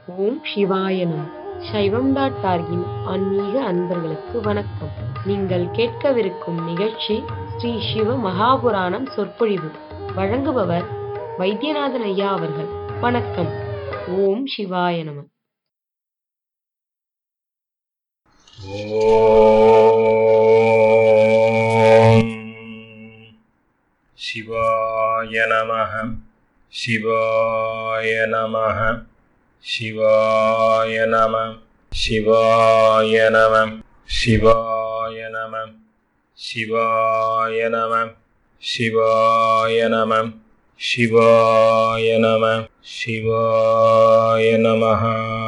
ஓம் சிவாய நம சைவம் டாட் டார்கின் ஆன்மீக அன்பர்களுக்கு வணக்கம் நீங்கள் கேட்கவிருக்கும் நிகழ்ச்சி ஸ்ரீ சிவ மகாபுராணம் சொற்பொழிவு வழங்குபவர் வைத்தியநாதன் ஐயா அவர்கள் வணக்கம் ஓம் சிவாய நம ॐ शिवाय नमः शिवाय नमः शिवाय नमः शिवाय नमः शिवाय नमः शिवाय नमः शिवाय नमः शिवाय नमः शिवाय नमः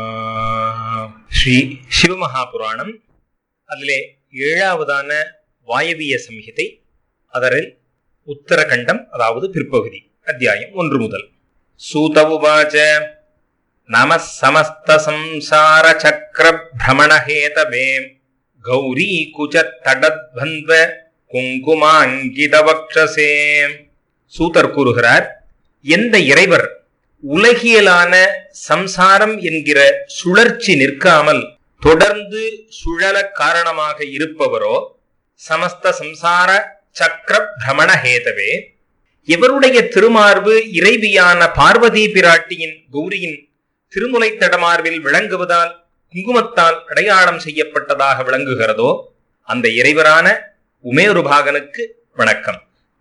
ஸ்ரீ சிவமகாபுராணம் அதிலே ஏழாவதான வாயவிய சம்ஹிதை அதரில் உத்தரகண்டம் அதாவது பிற்பகுதி அத்தியாயம் ஒன்று முதல் சூத உவாச்ச நம சமஸ்த சம்சார சக்கர பிரமணஹேதவே கௌரி குஜ தடத்வந்த குங்குமாங்கித வக்ஷசே சூதர் கூறுகிறார் எந்த இறைவர் உலகியலான சம்சாரம் என்கிற சுழற்சி நிற்காமல் தொடர்ந்து சுழல காரணமாக இருப்பவரோ சமஸ்த சம்சார சக்கர பிரமண ஹேதவே இவருடைய திருமார்பு இறைவியான பார்வதி பிராட்டியின் கௌரியின் திருமுலை தடமார்பில் விளங்குவதால் குங்குமத்தால் அடையாளம் செய்யப்பட்டதாக விளங்குகிறதோ அந்த இறைவரான உமேருபாகனுக்கு வணக்கம்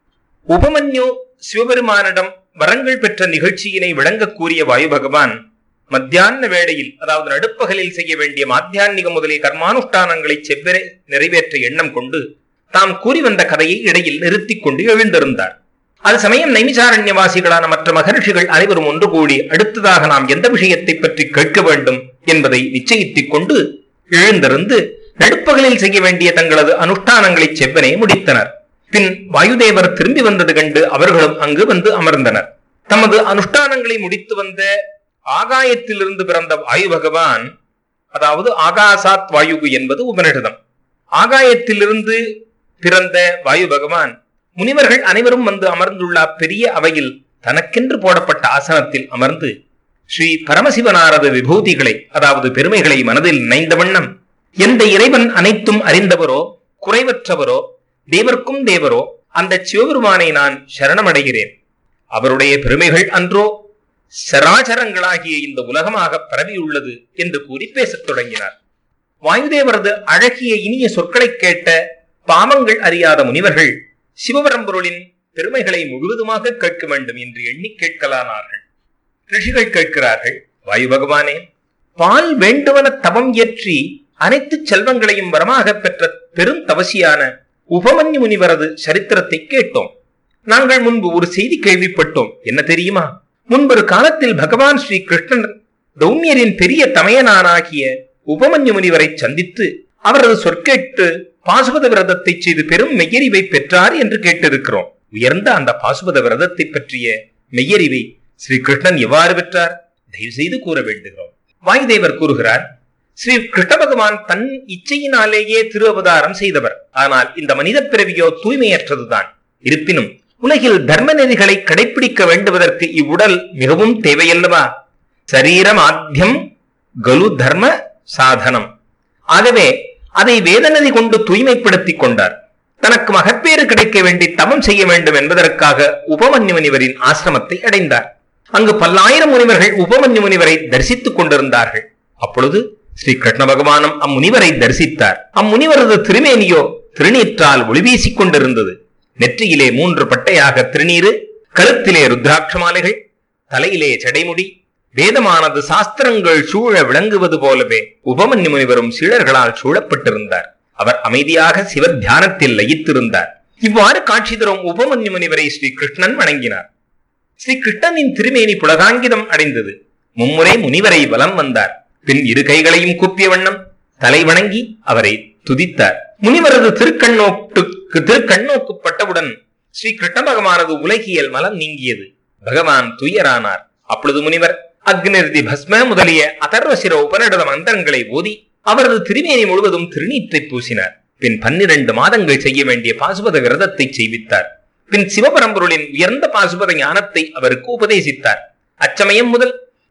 உபமன்யு சிவபெருமானிடம் வரங்கள் பெற்ற நிகழ்ச்சியினை விளங்கக் கூறிய வாயு பகவான் மத்தியான வேளையில் அதாவது நடுப்பகலில் செய்ய வேண்டிய மாத்தியான்மிக முதலிய கர்மானுஷ்டானங்களை செவ்வரே நிறைவேற்ற எண்ணம் கொண்டு தாம் கூறி வந்த கதையை இடையில் நிறுத்திக் கொண்டு எழுந்திருந்தார் அது சமயம் நைமிசாரண்யவாசிகளான மற்ற மகர்ஷிகள் அனைவரும் ஒன்று கூடி அடுத்ததாக நாம் எந்த விஷயத்தை பற்றி கேட்க வேண்டும் என்பதை நிச்சயித்துக் கொண்டு எழுந்திருந்து நடுப்பகலில் செய்ய வேண்டிய தங்களது அனுஷ்டானங்களை செவ்வனே முடித்தனர் பின் வாயுதேவர் திரும்பி வந்தது கண்டு அவர்களும் அங்கு வந்து அமர்ந்தனர் தமது அனுஷ்டானங்களை முடித்து வந்த ஆகாயத்திலிருந்து பிறந்த வாயு பகவான் அதாவது ஆகாசாத் வாயுகு என்பது உபனிஷதம் ஆகாயத்திலிருந்து பிறந்த வாயு பகவான் முனிவர்கள் அனைவரும் வந்து அமர்ந்துள்ள பெரிய அவையில் தனக்கென்று போடப்பட்ட ஆசனத்தில் அமர்ந்து ஸ்ரீ பரமசிவனாரது விபூதிகளை அதாவது பெருமைகளை மனதில் நினைந்த வண்ணம் எந்த இறைவன் அனைத்தும் அறிந்தவரோ குறைவற்றவரோ தேவர்க்கும் தேவரோ அந்த சிவபெருமானை நான் சரணமடைகிறேன் அவருடைய பெருமைகள் அன்றோ சராச்சரங்களாகிய இந்த உலகமாக பரவியுள்ளது என்று கூறி பேசத் தொடங்கினார் வாயுதேவரது அழகிய இனிய சொற்களை கேட்ட பாவங்கள் அறியாத முனிவர்கள் சிவபரம்பொருளின் பெருமைகளை முழுவதுமாக கேட்க வேண்டும் என்று எண்ணி கேட்கலானார்கள் ரிஷிகள் கேட்கிறார்கள் வாயு பகவானே பால் வேண்டுவன தவம் இயற்றி அனைத்து செல்வங்களையும் வரமாக பெற்ற பெரும் தவசியான உபமன்யு முனிவரது சரித்திரத்தை கேட்டோம் நாங்கள் முன்பு ஒரு செய்தி கேள்விப்பட்டோம் என்ன தெரியுமா முன்பொரு காலத்தில் பகவான் ஸ்ரீ கிருஷ்ணன் தௌமியரின் பெரிய தமையனானாகிய உபமன்யு முனிவரை சந்தித்து அவரது சொற்கேட்டு பாசுபத விரதத்தை செய்து பெரும் மெய்யறிவை பெற்றார் என்று கேட்டிருக்கிறோம் உயர்ந்த அந்த பாசுபத விரதத்தை பற்றிய மெய்யறிவை ஸ்ரீ கிருஷ்ணன் எவ்வாறு பெற்றார் தயவு செய்து கூற வேண்டுகிறோம் வாயுதேவர் கூறுகிறார் ஸ்ரீ கிருஷ்ண பகவான் தன் இச்சையினாலேயே திரு அவதாரம் செய்தவர் ஆனால் இந்த மனித பிறவியோ தூய்மையற்றதுதான் இருப்பினும் உலகில் தர்ம நெறிகளை கடைபிடிக்க வேண்டுவதற்கு இவ்வுடல் மிகவும் தேவையல்லவா சரீரம் ஆத்தியம் கலு தர்ம சாதனம் ஆகவே அதை வேதநதி கொண்டு தூய்மைப்படுத்திக் கொண்டார் தனக்கு மகப்பேறு கிடைக்க வேண்டி தவம் செய்ய வேண்டும் என்பதற்காக உபமன்யு முனிவரின் ஆசிரமத்தை அடைந்தார் அங்கு பல்லாயிரம் முனிவர்கள் உபமன்யு முனிவரை தரிசித்துக் கொண்டிருந்தார்கள் அப்பொழுது ஸ்ரீ கிருஷ்ண பகவானும் அம்முனிவரை தரிசித்தார் அம்முனிவரது திருமேனியோ திருநீற்றால் ஒளி வீசிக் கொண்டிருந்தது நெற்றியிலே மூன்று பட்டையாக திருநீரு கழுத்திலே ருத்ராட்ச மாலைகள் தலையிலே செடைமுடி வேதமானது சாஸ்திரங்கள் சூழ விளங்குவது போலவே உபமன்யு முனிவரும் சீழர்களால் சூழப்பட்டிருந்தார் அவர் அமைதியாக சிவ தியானத்தில் லயித்திருந்தார் இவ்வாறு காட்சி தரும் உபமன்யு முனிவரை ஸ்ரீ கிருஷ்ணன் வணங்கினார் ஸ்ரீ கிருஷ்ணனின் திருமேனி புலகாங்கிதம் அடைந்தது மும்முறை முனிவரை வலம் வந்தார் பின் இரு கைகளையும் கூப்பிய வண்ணம் தலை வணங்கி அவரை துதித்தார் முனிவரது திருக்கண்ணோட்டுக்கு திருக்கண்ணோக்குப்பட்டவுடன் ஸ்ரீ கிருஷ்ண பகவானது உலகியல் மலம் நீங்கியது பகவான் துயரானார் அப்பொழுது முனிவர் அக்னிர்தி பஸ்ம முதலிய அதர்வசிர உபநிடத மந்திரங்களை ஓதி அவரது திருமேனி முழுவதும் திருநீற்றை பூசினார் பின் பன்னிரண்டு மாதங்கள் செய்ய வேண்டிய பாசுபத விரதத்தை செய்வித்தார் பின் சிவபரம்பொருளின் உயர்ந்த பாசுபத ஞானத்தை அவருக்கு உபதேசித்தார் அச்சமயம் முதல்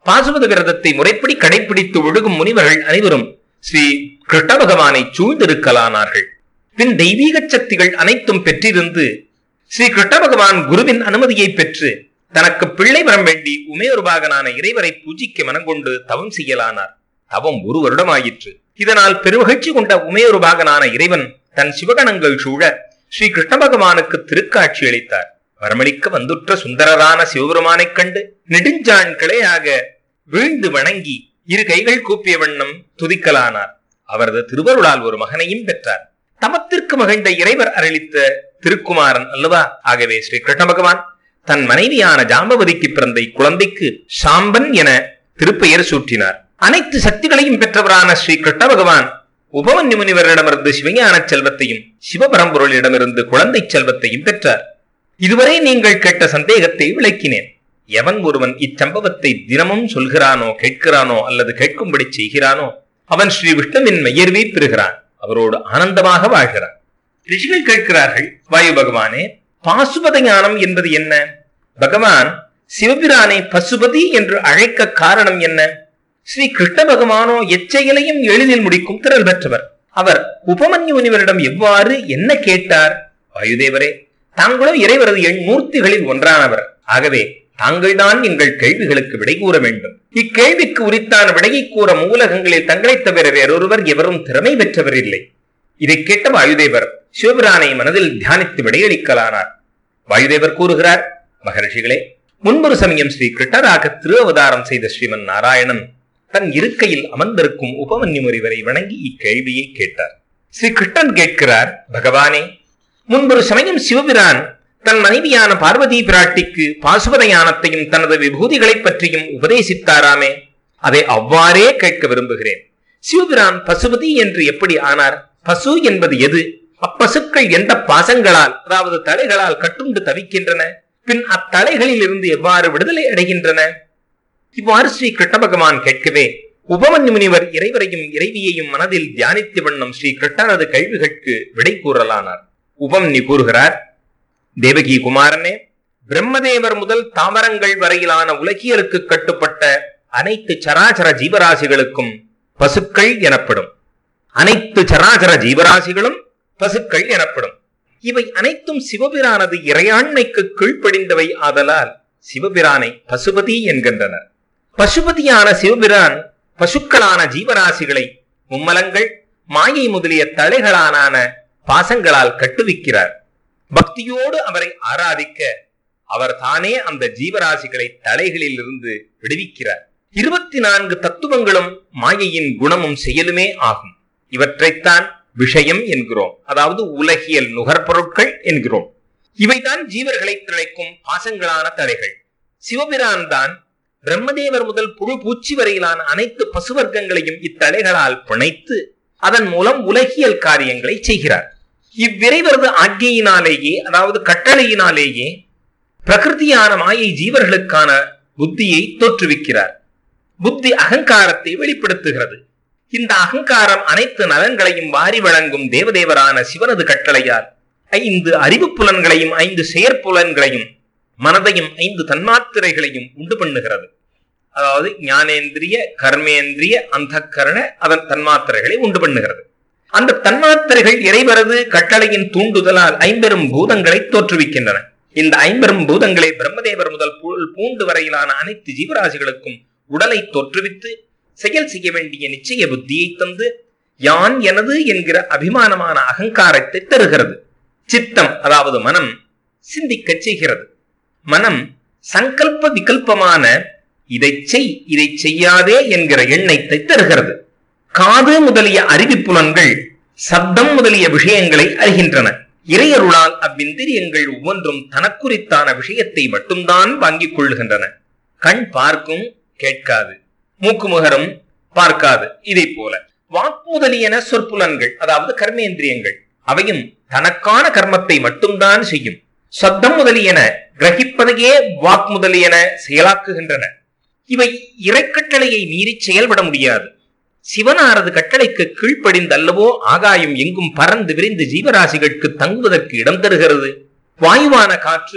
பாசுபத விரதத்தை முறைப்படி கடைபிடித்து ஒழுகும் முனிவர்கள் அனைவரும் ஸ்ரீ கிருஷ்ண பகவானை சூழ்ந்திருக்கலானார்கள் பின் தெய்வீக சக்திகள் அனைத்தும் பெற்றிருந்து ஸ்ரீ கிருஷ்ண பகவான் குருவின் அனுமதியை பெற்று தனக்கு பிள்ளை வரம் வேண்டி உமையொருபாகனான இறைவரை பூஜிக்க மனங்கொண்டு தவம் செய்யலானார் தவம் ஒரு வருடமாயிற்று இதனால் பெருமகிழ்ச்சி கொண்ட உமையொருபாகனான இறைவன் தன் சிவகணங்கள் சூழ ஸ்ரீ கிருஷ்ண பகவானுக்கு திருக்காட்சி அளித்தார் வரமளிக்க வந்துற்ற சுந்தரரான சிவபெருமானைக் கண்டு நெடுஞ்சான் கிளையாக வீழ்ந்து வணங்கி இரு கைகள் கூப்பிய வண்ணம் துதிக்கலானார் அவரது திருவருளால் ஒரு மகனையும் பெற்றார் தமத்திற்கு மகிழ்ந்த இறைவர் அருளித்த திருக்குமாரன் அல்லவா ஆகவே ஸ்ரீ கிருஷ்ண பகவான் தன் மனைவியான ஜாம்பவதிக்கு பிறந்த இக்குழந்தைக்கு சாம்பன் என திருப்பெயர் சூட்டினார் அனைத்து சக்திகளையும் பெற்றவரான ஸ்ரீ கிருஷ்ண பகவான் உபமன்யு முனிவரிடமிருந்து சிவஞான செல்வத்தையும் சிவபரம்பொருளிடமிருந்து குழந்தை செல்வத்தையும் பெற்றார் இதுவரை நீங்கள் கேட்ட சந்தேகத்தை விளக்கினேன் எவன் ஒருவன் இச்சம்பவத்தை தினமும் சொல்கிறானோ கேட்கிறானோ அல்லது கேட்கும்படி செய்கிறானோ அவன் ஸ்ரீ விஷ்ணுவின் மெய்யர்வை பெறுகிறான் அவரோடு ஆனந்தமாக வாழ்கிறான் ரிஷிகள் கேட்கிறார்கள் வாயு பகவானே பாசுபத ஞானம் என்பது என்ன பகவான் சிவபிரானை பசுபதி என்று அழைக்க காரணம் என்ன ஸ்ரீ கிருஷ்ண பகவானோ எச்செயலையும் எளிதில் முடிக்கும் திறல் பெற்றவர் அவர் உபமன்யு முனிவரிடம் எவ்வாறு என்ன கேட்டார் வாயுதேவரே தாங்களும் இறைவரது எண் மூர்த்திகளில் ஒன்றானவர் ஆகவே தாங்கள்தான் எங்கள் கேள்விகளுக்கு விடை கூற வேண்டும் இக்கேள்விக்கு உரித்தான விடையை கூற மூலகங்களில் தங்களைத் தவிர வேறொருவர் எவரும் திறமை பெற்றவர் இல்லை இதை கேட்ட வாயுதேவர் சிவபிரானை மனதில் தியானித்து விடையளிக்கலானார் வாயுதேவர் கூறுகிறார் மகர்ஷிகளே முன்பொரு சமயம் ஸ்ரீ கிருஷ்ணராக திரு அவதாரம் செய்த ஸ்ரீமன் நாராயணன் தன் இருக்கையில் அமர்ந்திருக்கும் உபமன்யு முனிவரை வணங்கி இக்கேள்வியை கேட்டார் ஸ்ரீ கிருஷ்ணன் கேட்கிறார் பகவானே முன்பொரு சமயம் சிவபிரான் தன் மனைவியான பார்வதி பிராட்டிக்கு பாசுபத ஞானத்தையும் தனது விபூதிகளைப் பற்றியும் உபதேசித்தாராமே அதை அவ்வாறே கேட்க விரும்புகிறேன் சிவபிரான் பசுபதி என்று எப்படி ஆனார் பசு என்பது எது அப்பசுக்கள் எந்த பாசங்களால் அதாவது தலைகளால் கட்டுண்டு தவிக்கின்றன பின் அத்தலைகளில் இருந்து எவ்வாறு விடுதலை அடைகின்றன இவ்வாறு ஸ்ரீ கிருஷ்ண பகவான் கேட்கவே உபமன்யு முனிவர் இறைவரையும் இறைவியையும் மனதில் தியானித்த வண்ணம் ஸ்ரீ கிருஷ்ணரது கேள்விகளுக்கு விடை கூறலானார் உபமன்யு கூறுகிறார் தேவகி குமாரனே பிரம்மதேவர் முதல் தாவரங்கள் வரையிலான உலகியலுக்கு கட்டுப்பட்ட அனைத்து சராசர ஜீவராசிகளுக்கும் பசுக்கள் எனப்படும் அனைத்து சராசர ஜீவராசிகளும் பசுக்கள் எனப்படும் இவை அனைத்தும் சிவபிரானது இறையாண்மைக்கு கீழ்ப்படிந்தவை ஆதலால் சிவபிரானை பசுபதி என்கின்றனர் பசுபதியான சிவபிரான் பசுக்களான ஜீவராசிகளை மும்மலங்கள் மாயை முதலிய தலைகளான பாசங்களால் கட்டுவிக்கிறார் பக்தியோடு அவரை ஆராதிக்க அவர் தானே அந்த ஜீவராசிகளை தலைகளில் இருந்து விடுவிக்கிறார் இருபத்தி நான்கு தத்துவங்களும் மாயையின் குணமும் செயலுமே ஆகும் இவற்றைத்தான் விஷயம் என்கிறோம் அதாவது உலகியல் நுகர்பொருட்கள் என்கிறோம் இவைதான் ஜீவர்களை திளைக்கும் பாசங்களான தலைகள் சிவபிரான் தான் பிரம்மதேவர் முதல் புழு பூச்சி வரையிலான அனைத்து பசுவர்க்கங்களையும் இத்தலைகளால் பிணைத்து அதன் மூலம் உலகியல் காரியங்களை செய்கிறார் இவ்விரைவரது ஆக்ஞையினாலேயே அதாவது கட்டளையினாலேயே பிரகிருதியான மாயை ஜீவர்களுக்கான புத்தியை தோற்றுவிக்கிறார் புத்தி அகங்காரத்தை வெளிப்படுத்துகிறது இந்த அகங்காரம் அனைத்து நலன்களையும் வாரி வழங்கும் தேவதேவரான சிவனது கட்டளையால் ஐந்து அறிவு புலன்களையும் ஐந்து செயற்புலன்களையும் மனதையும் ஐந்து தன்மாத்திரைகளையும் உண்டு பண்ணுகிறது அதாவது ஞானேந்திரிய கர்மேந்திரிய அந்த கரண அதன் தன்மாத்திரைகளை உண்டு பண்ணுகிறது அந்த தன்மாத்திரைகள் இறைவரது கட்டளையின் தூண்டுதலால் ஐம்பெரும் பூதங்களை தோற்றுவிக்கின்றன இந்த ஐம்பெரும் பூதங்களை பிரம்மதேவர் முதல் புல் பூண்டு வரையிலான அனைத்து ஜீவராசிகளுக்கும் உடலை தோற்றுவித்து செயல் செய்ய வேண்டிய நிச்சய புத்தியை தந்து யான் எனது என்கிற அபிமானமான அகங்காரத்தை தருகிறது சித்தம் அதாவது மனம் சிந்திக்கச் செய்கிறது மனம் சங்கல்ப விகல்பமான இதை செய் இதை செய்யாதே என்கிற எண்ணத்தை தருகிறது காது முதலிய அறிவிப்புலன்கள் சப்தம் முதலிய விஷயங்களை அறிகின்றன இறையருளால் அவ்விந்திரியங்கள் ஒவ்வொன்றும் தனக்குறித்தான விஷயத்தை மட்டும்தான் வாங்கிக் கொள்ளுகின்றன கண் பார்க்கும் கேட்காது மூக்கு முகரும் பார்க்காது இதை போல வாக்கு முதலியன சொற்புலன்கள் அதாவது கர்மேந்திரியங்கள் அவையும் தனக்கான கர்மத்தை மட்டும்தான் செய்யும் சப்தம் முதலியன கிரகிப்பதையே வாக் முதலியன செயலாக்குகின்றன இவை இறைக்கட்டளையை மீறி செயல்பட முடியாது சிவனாரது கட்டளைக்கு கீழ்ப்படிந்து அல்லவோ ஆகாயம் எங்கும் பறந்து விரிந்து ஜீவராசிகளுக்கு தங்குவதற்கு இடம் தருகிறது வாயுவான காற்று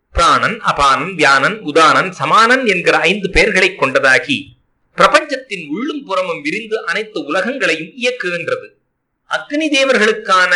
பிராணன் அபானன் வியானன் உதானன் சமானன் என்கிற ஐந்து பெயர்களை கொண்டதாகி பிரபஞ்சத்தின் உள்ளும் புறமும் விரிந்து அனைத்து உலகங்களையும் இயக்குகின்றது அக்னி தேவர்களுக்கான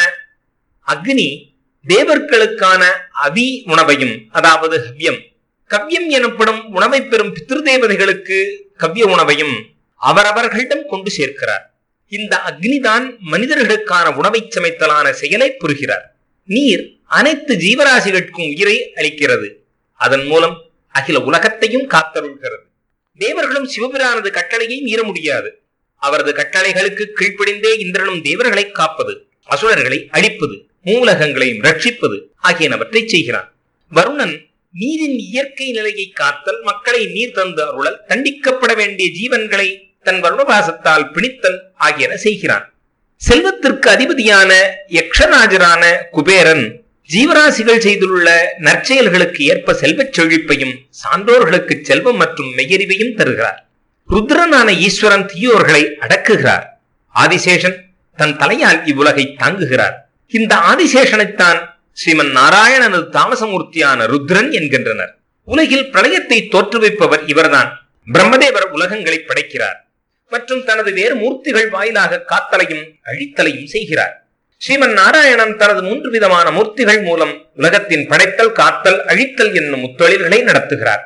அக்னி தேவர்களுக்கான அவி உணவையும் அதாவது ஹவ்யம் கவ்யம் எனப்படும் உணவை பெறும் பித்ருதேவதைகளுக்கு கவ்ய உணவையும் அவரவர்களிடம் கொண்டு சேர்க்கிறார் இந்த அக்னிதான் மனிதர்களுக்கான உணவை சமைத்தலான செயலை புரிகிறார் நீர் அனைத்து ஜீவராசிகளுக்கும் உயிரை அளிக்கிறது அதன் மூலம் அகில உலகத்தையும் காத்தருள்கிறது தேவர்களும் சிவபிரானது கட்டளையை மீற முடியாது அவரது கட்டளைகளுக்கு கீழ்ப்படிந்தே இந்திரனும் தேவர்களை காப்பது அசுரர்களை அழிப்பது மூலகங்களையும் ரட்சிப்பது ஆகியனவற்றை செய்கிறான் வருணன் நீரின் இயற்கை நிலையை காத்தல் மக்களை நீர் தந்து அருளல் தண்டிக்கப்பட வேண்டிய ஜீவன்களை தன் வருணபாசத்தால் பிணித்தல் ஆகியன செய்கிறான் செல்வத்திற்கு அதிபதியான யக்ஷராஜரான குபேரன் ஜீவராசிகள் செய்துள்ள நற்செயல்களுக்கு ஏற்ப செல்வச் செழிப்பையும் சான்றோர்களுக்கு செல்வம் மற்றும் மெய்யறிவையும் தருகிறார் ருத்ரனான ஈஸ்வரன் தீயோர்களை அடக்குகிறார் ஆதிசேஷன் தன் தலையால் இவ்வுலகை தாங்குகிறார் இந்த ஆதிசேஷனைத்தான் ஸ்ரீமன் நாராயணனது தாமசமூர்த்தியான ருத்ரன் என்கின்றனர் உலகில் பிரளயத்தை தோற்றுவிப்பவர் இவர்தான் பிரம்மதேவர் உலகங்களை படைக்கிறார் மற்றும் தனது வேறு மூர்த்திகள் வாயிலாக காத்தலையும் அழித்தலையும் செய்கிறார் ஸ்ரீமன் நாராயணன் தனது மூன்று விதமான மூர்த்திகள் மூலம் உலகத்தின் படைத்தல் காத்தல் அழித்தல் என்னும் முத்தொழில்களை நடத்துகிறார்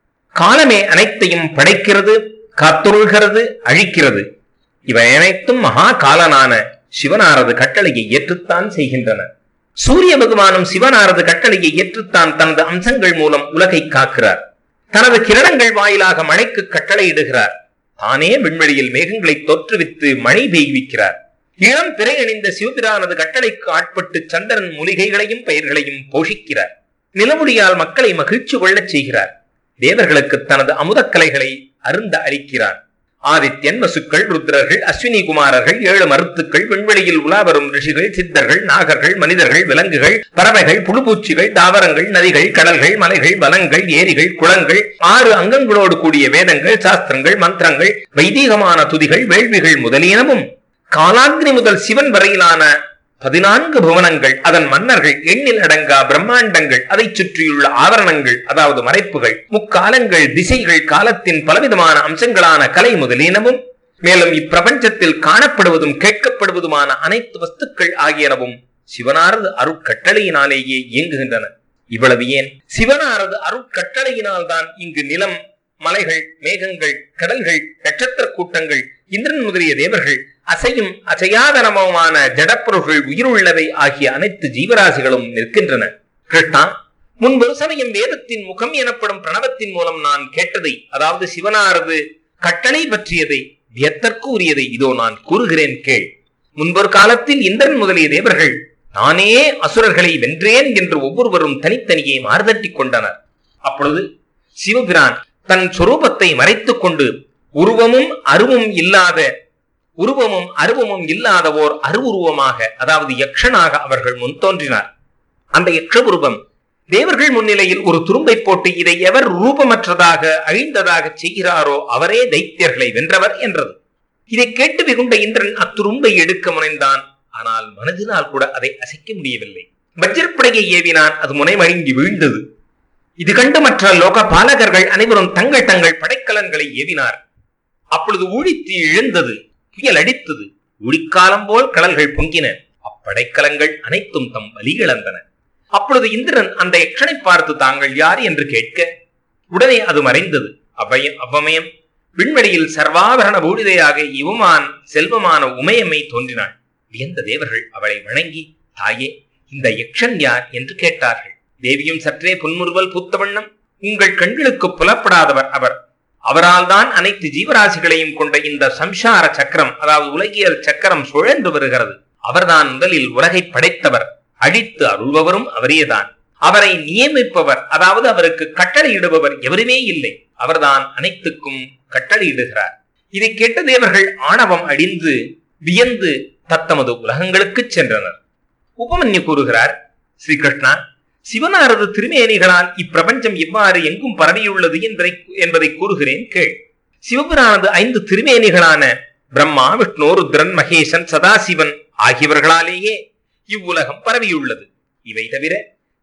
காலமே அனைத்தையும் படைக்கிறது காத்தொருள்கிறது அழிக்கிறது இவை அனைத்தும் மகா காலனான சிவனாரது கட்டளையை ஏற்றுத்தான் செய்கின்றன சூரிய பகவானும் சிவனாரது கட்டளையை ஏற்றுத்தான் தனது அம்சங்கள் மூலம் உலகை காக்கிறார் தனது கிரணங்கள் வாயிலாக மழைக்கு கட்டளையிடுகிறார் தானே விண்வெளியில் மேகங்களை தோற்றுவித்து மழை பெய்விக்கிறார் இளம் பிறை அணிந்த சிவபிரானது கட்டளைக்கு ஆட்பட்டு சந்திரன் மூலிகைகளையும் பயிர்களையும் போஷிக்கிறார் நிலமுடியால் மக்களை மகிழ்ச்சி கொள்ளச் செய்கிறார் தேவர்களுக்கு தனது அமுதக்கலைகளை அருந்த அளிக்கிறார் ஆதித்யன் வசுக்கள் ருத்ரர்கள் அஸ்வினி குமாரர்கள் ஏழு மருத்துக்கள் விண்வெளியில் உலாவரும் ரிஷிகள் சித்தர்கள் நாகர்கள் மனிதர்கள் விலங்குகள் பறவைகள் புழுபூச்சிகள் தாவரங்கள் நதிகள் கடல்கள் மலைகள் வனங்கள் ஏரிகள் குளங்கள் ஆறு அங்கங்களோடு கூடிய வேதங்கள் சாஸ்திரங்கள் மந்திரங்கள் வைதீகமான துதிகள் வேள்விகள் முதலியனவும் காலாக்னி முதல் சிவன் வரையிலான பதினான்கு புவனங்கள் அதன் மன்னர்கள் எண்ணில் அடங்கா பிரம்மாண்டங்கள் அதை சுற்றியுள்ள ஆவரணங்கள் அதாவது மறைப்புகள் முக்காலங்கள் திசைகள் காலத்தின் பலவிதமான அம்சங்களான கலை முதலியனவும் மேலும் இப்பிரபஞ்சத்தில் காணப்படுவதும் கேட்கப்படுவதுமான அனைத்து வஸ்துக்கள் ஆகியனவும் சிவனாரது அருட்கட்டளையினாலேயே இயங்குகின்றன இவ்வளவு ஏன் சிவனாரது அருட்கட்டளையினால் தான் இங்கு நிலம் மலைகள் மேகங்கள் கடல்கள் நட்சத்திர கூட்டங்கள் இந்திரன் முதலிய தேவர்கள் அசையும் அசையாதனமுமான ஜடப்பொருள்கள் உயிருள்ளவை ஆகிய அனைத்து ஜீவராசிகளும் நிற்கின்றன கிருஷ்ணா முன்பொரு சமயம் வேதத்தின் முகம் எனப்படும் பிரணவத்தின் மூலம் நான் கேட்டதை அதாவது சிவனாரது கட்டளை பற்றியதை வியத்தற்கு உரியதை இதோ நான் கூறுகிறேன் கேள் முன்பொரு காலத்தில் இந்திரன் முதலிய தேவர்கள் நானே அசுரர்களை வென்றேன் என்று ஒவ்வொருவரும் தனித்தனியே மாறுதட்டிக் கொண்டனர் அப்பொழுது சிவபிரான் தன் சொரூபத்தை மறைத்துக் கொண்டு உருவமும் அருவும் இல்லாத உருவமும் அருவமும் இல்லாத ஓர் அருவுருவமாக அதாவது யக்ஷனாக அவர்கள் முன் தோன்றினார் அந்த யக்ஷ உருவம் தேவர்கள் முன்னிலையில் ஒரு துரும்பை போட்டு இதை எவர் ரூபமற்றதாக அழிந்ததாக செய்கிறாரோ அவரே தைத்தியர்களை வென்றவர் என்றது இதை கேட்டு வெகுண்ட இந்திரன் அத்துரும்பை எடுக்க முனைந்தான் ஆனால் மனதினால் கூட அதை அசைக்க முடியவில்லை வஜ்ரப்படையை ஏவினான் அது முனைமழுங்கி வீழ்ந்தது இது கண்டு மற்ற லோக பாலகர்கள் அனைவரும் தங்கள் தங்கள் படைக்கலன்களை ஏவினார் அப்பொழுது ஊழித்து எழுந்தது புயல் அடித்தது ஊழிக்காலம் போல் கடல்கள் பொங்கின அப்படைக்கலங்கள் அனைத்தும் தம் வலி இழந்தன அப்பொழுது இந்திரன் அந்த யக்ஷனை பார்த்து தாங்கள் யார் என்று கேட்க உடனே அது மறைந்தது அவ்வயம் அவ்வமயம் விண்வெளியில் சர்வாபரண பூடிதையாக இவமான் செல்வமான உமையம்மை தோன்றினாள் வியந்த தேவர்கள் அவளை வணங்கி தாயே இந்த யக்ஷன் யார் என்று கேட்டார்கள் தேவியும் சற்றே புன்முறுவல் பூத்த வண்ணம் உங்கள் கண்களுக்கு புலப்படாதவர் அவர் அவரால் தான் அனைத்து ஜீவராசிகளையும் கொண்ட இந்த சம்சார சக்கரம் அதாவது உலகியல் சக்கரம் சுழன்று வருகிறது அவர்தான் முதலில் உலகை படைத்தவர் அழித்து அருள்பவரும் அவரேதான் அவரை நியமிப்பவர் அதாவது அவருக்கு கட்டளையிடுபவர் எவருமே இல்லை அவர்தான் அனைத்துக்கும் கட்டளையிடுகிறார் இதை கேட்ட தேவர்கள் ஆணவம் அடிந்து வியந்து தத்தமது உலகங்களுக்கு சென்றனர் உபமன்யு கூறுகிறார் ஸ்ரீகிருஷ்ணா சிவனாரது திருமேனிகளால் இப்பிரபஞ்சம் எவ்வாறு எங்கும் பரவியுள்ளது என்பதை என்பதை கூறுகிறேன் கேள் சிவபிரானது ஐந்து திருமேனிகளான பிரம்மா விஷ்ணு ருத்ரன் மகேசன் சதாசிவன் ஆகியவர்களாலேயே இவ்வுலகம் பரவியுள்ளது இவை தவிர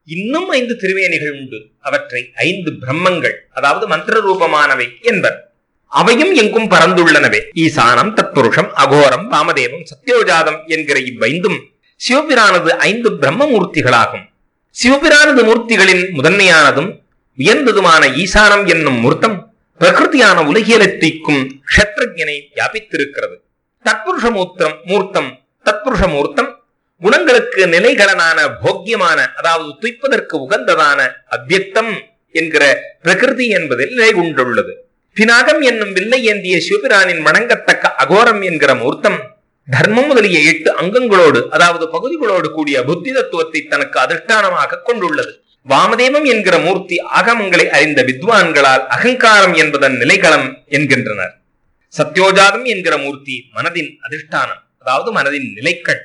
இன்னும் ஐந்து திருவேணிகள் உண்டு அவற்றை ஐந்து பிரம்மங்கள் அதாவது மந்திர ரூபமானவை என்பர் அவையும் எங்கும் பறந்துள்ளனவே ஈசானம் தத்புருஷம் அகோரம் வாமதேவம் சத்யோஜாதம் என்கிற இவ்வைந்தும் சிவபிரானது ஐந்து பிரம்மமூர்த்திகளாகும் சிவபிரானது மூர்த்திகளின் முதன்மையானதும் உயர்ந்ததுமான ஈசானம் என்னும் மூர்த்தம் பிரகிருதியான உலகியலத்திற்கும் க்ஷத்ரஜனை வியாபித்திருக்கிறது தத்புருஷ மூர்த்தம் மூர்த்தம் தத்புருஷ மூர்த்தம் குணங்களுக்கு நிலைகளனான போக்கியமான அதாவது துய்ப்பதற்கு உகந்ததான அவ்யக்தம் என்கிற பிரகிருதி என்பதில் நிலை கொண்டுள்ளது பினாகம் என்னும் வில்லை ஏந்திய சிவபிரானின் வணங்கத்தக்க அகோரம் என்கிற மூர்த்தம் தர்மம் முதலிய எட்டு அங்கங்களோடு அதாவது பகுதிகளோடு கூடிய புத்தி தத்துவத்தை தனக்கு அதிஷ்டானமாக கொண்டுள்ளது வாமதேவம் என்கிற மூர்த்தி ஆகமங்களை அறிந்த வித்வான்களால் அகங்காரம் என்பதன் நிலைகளம் என்கின்றனர் சத்யோஜாதம் என்கிற மூர்த்தி மனதின் அதிஷ்டானம் அதாவது மனதின் நிலைக்கள்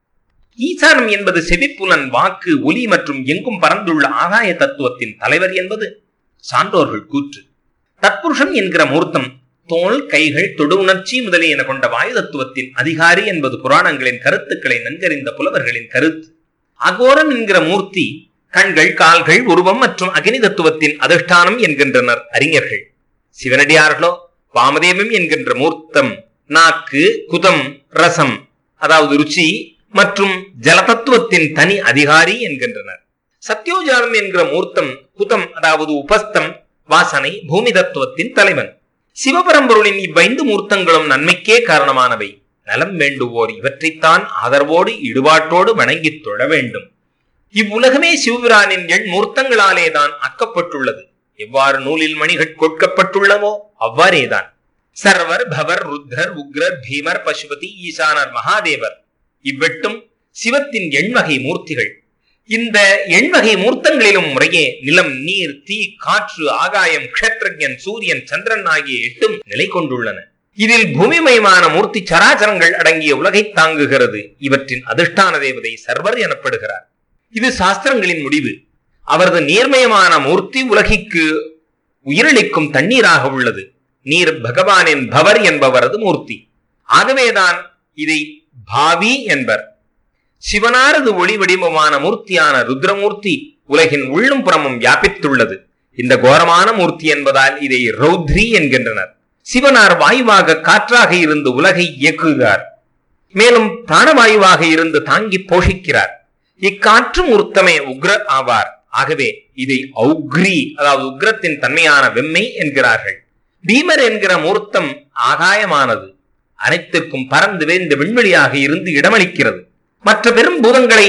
ஈசானம் என்பது செவிப்புலன் வாக்கு ஒலி மற்றும் எங்கும் பறந்துள்ள ஆகாய தத்துவத்தின் தலைவர் என்பது சான்றோர்கள் கூற்று தத்புருஷம் என்கிற மூர்த்தம் தோல் கைகள் தொடு உணர்ச்சி முதலியன கொண்ட வாயு தத்துவத்தின் அதிகாரி என்பது புராணங்களின் கருத்துக்களை நன்கறிந்த புலவர்களின் கருத்து அகோரம் என்கிற மூர்த்தி கண்கள் கால்கள் உருவம் மற்றும் அக்னி தத்துவத்தின் அதிஷ்டானம் என்கின்றனர் அறிஞர்கள் சிவனடியார்களோ வாமதேவம் என்கின்ற மூர்த்தம் நாக்கு குதம் ரசம் அதாவது ருச்சி மற்றும் ஜலதத்துவத்தின் தனி அதிகாரி என்கின்றனர் சத்யோஜானம் என்கிற மூர்த்தம் குதம் அதாவது உபஸ்தம் வாசனை பூமி தத்துவத்தின் தலைவன் சிவபரம்பொருளின் இவ்வைந்து மூர்த்தங்களும் நன்மைக்கே காரணமானவை நலம் வேண்டுவோர் இவற்றைத்தான் ஆதரவோடு ஈடுபாட்டோடு வணங்கித் தொழ வேண்டும் இவ்வுலகமே சிவபிரானின் எண் மூர்த்தங்களாலேதான் ஆக்கப்பட்டுள்ளது எவ்வாறு நூலில் மணிகள் கொடுக்கப்பட்டுள்ளவோ அவ்வாறேதான் சர்வர் பவர் ருத்ரர் உக்ரர் பீமர் பசுபதி ஈசானர் மகாதேவர் இவ்வெட்டும் சிவத்தின் எண்வகை மூர்த்திகள் இந்த எண்வகை மூர்த்தங்களிலும் முறையே நிலம் நீர் தீ காற்று ஆகாயம் க்ஷத்ரஜன் சூரியன் சந்திரன் ஆகிய எட்டும் நிலை கொண்டுள்ளன இதில் பூமிமயமான மூர்த்தி சராச்சரங்கள் அடங்கிய உலகை தாங்குகிறது இவற்றின் அதிஷ்டான தேவதை சர்வர் எனப்படுகிறார் இது சாஸ்திரங்களின் முடிவு அவரது நீர்மயமான மூர்த்தி உலகிற்கு உயிரளிக்கும் தண்ணீராக உள்ளது நீர் பகவானின் பவர் என்பவரது மூர்த்தி ஆகவேதான் இதை பாவி என்பர் சிவனாரது ஒளி வடிவமான மூர்த்தியான ருத்ரமூர்த்தி உலகின் உள்ளும் புறமும் வியாபித்துள்ளது இந்த கோரமான மூர்த்தி என்பதால் இதை ரௌத்ரி என்கின்றனர் சிவனார் வாயுவாக காற்றாக இருந்து உலகை இயக்குகிறார் மேலும் பிராணவாயுவாக இருந்து தாங்கி போஷிக்கிறார் இக்காற்று மூர்த்தமே உக்ர ஆவார் ஆகவே இதை ஔக்ரி அதாவது உக்ரத்தின் தன்மையான வெம்மை என்கிறார்கள் பீமர் என்கிற மூர்த்தம் ஆகாயமானது அனைத்திற்கும் பறந்து வேந்த விண்வெளியாக இருந்து இடமளிக்கிறது மற்ற பெரும் பூதங்களை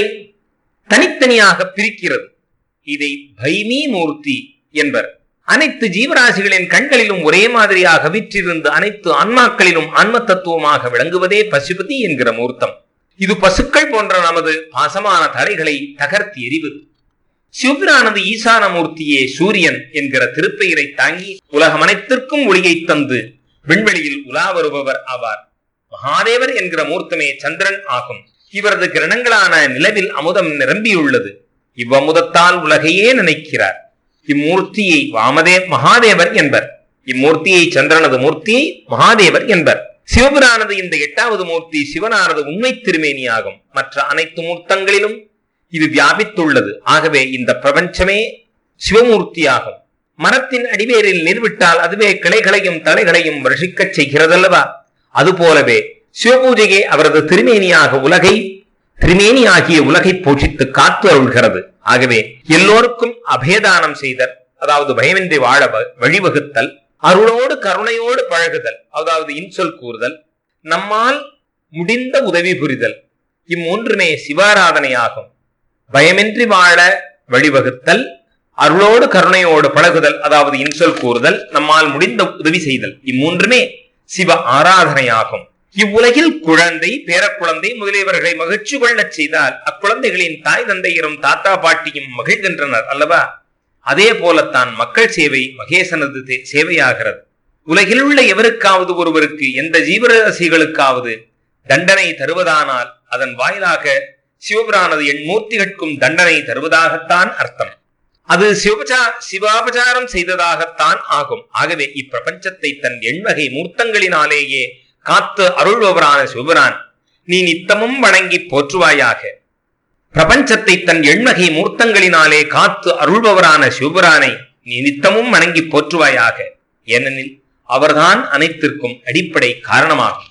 தனித்தனியாக பிரிக்கிறது இதை பைமி மூர்த்தி என்பர் அனைத்து ஜீவராசிகளின் கண்களிலும் ஒரே மாதிரியாக விற்றிருந்து அனைத்து ஆன்மாக்களிலும் ஆன்ம தத்துவமாக விளங்குவதே பசுபதி என்கிற மூர்த்தம் இது பசுக்கள் போன்ற நமது பாசமான தலைகளை தகர்த்தி எறிவது சிவபிரானது ஈசான மூர்த்தியே சூரியன் என்கிற திருப்பெயரை தாங்கி உலகம் அனைத்திற்கும் ஒளியை தந்து விண்வெளியில் உலா வருபவர் ஆவார் மகாதேவர் என்கிற மூர்த்தமே சந்திரன் ஆகும் இவரது கிரணங்களான நிலவில் அமுதம் நிரம்பியுள்ளது இவ்வமுதத்தால் உலகையே நினைக்கிறார் இம்மூர்த்தியை வாமதே மகாதேவர் என்பர் இம்மூர்த்தியை சந்திரனது மூர்த்தியை மகாதேவர் என்பர் சிவபிரானது இந்த எட்டாவது மூர்த்தி சிவனானது உண்மை திருமேனியாகும் மற்ற அனைத்து மூர்த்தங்களிலும் இது வியாபித்துள்ளது ஆகவே இந்த பிரபஞ்சமே சிவமூர்த்தியாகும் மரத்தின் அடிவேரில் நீர்விட்டால் அதுவே கிளைகளையும் தலைகளையும் வருஷிக்கச் செய்கிறதல்லவா அதுபோலவே சிவபூஜையே அவரது திருமேனியாக உலகை திருமேனியாகிய உலகை போஷித்து காத்து அருள்கிறது ஆகவே எல்லோருக்கும் அபேதானம் செய்தல் அதாவது பயமின்றி வாழ வ- வழிவகுத்தல் அருளோடு கருணையோடு பழகுதல் அதாவது இன்சொல் கூறுதல் நம்மால் முடிந்த உதவி புரிதல் இம்மூன்றுமே சிவாராதனையாகும் பயமின்றி வாழ வழிவகுத்தல் அருளோடு கருணையோடு பழகுதல் அதாவது இன்சொல் கூறுதல் நம்மால் முடிந்த உதவி செய்தல் இம்மூன்றுமே சிவ ஆராதனையாகும் இவ்வுலகில் குழந்தை பேரக்குழந்தை முதலியவர்களை மகிழ்ச்சி கொள்ளச் செய்தால் அக்குழந்தைகளின் தாய் தந்தையரும் தாத்தா பாட்டியும் மகிழ்கின்றனர் அல்லவா அதே போலத்தான் மக்கள் சேவை மகேசனது தே- சேவையாகிறது உலகில் உள்ள எவருக்காவது ஒருவருக்கு எந்த ஜீவராசிகளுக்காவது தண்டனை தருவதானால் அதன் வாயிலாக சிவபிரானது எண் மூர்த்திகட்கும் தண்டனை தருவதாகத்தான் அர்த்தம் அது சிவபச்சா சிவாபச்சாரம் செய்ததாகத்தான் ஆகும் ஆகவே இப்பிரபஞ்சத்தை தன் எண்வகை மூர்த்தங்களினாலேயே காத்து அருள்பவரான சிவபிரான் நீ நித்தமும் வணங்கி போற்றுவாயாக பிரபஞ்சத்தை தன் எண்மகை மூர்த்தங்களினாலே காத்து அருள்பவரான சிவபுரானை நீ நித்தமும் வணங்கி போற்றுவாயாக ஏனெனில் அவர்தான் அனைத்திற்கும் அடிப்படை காரணமாகும்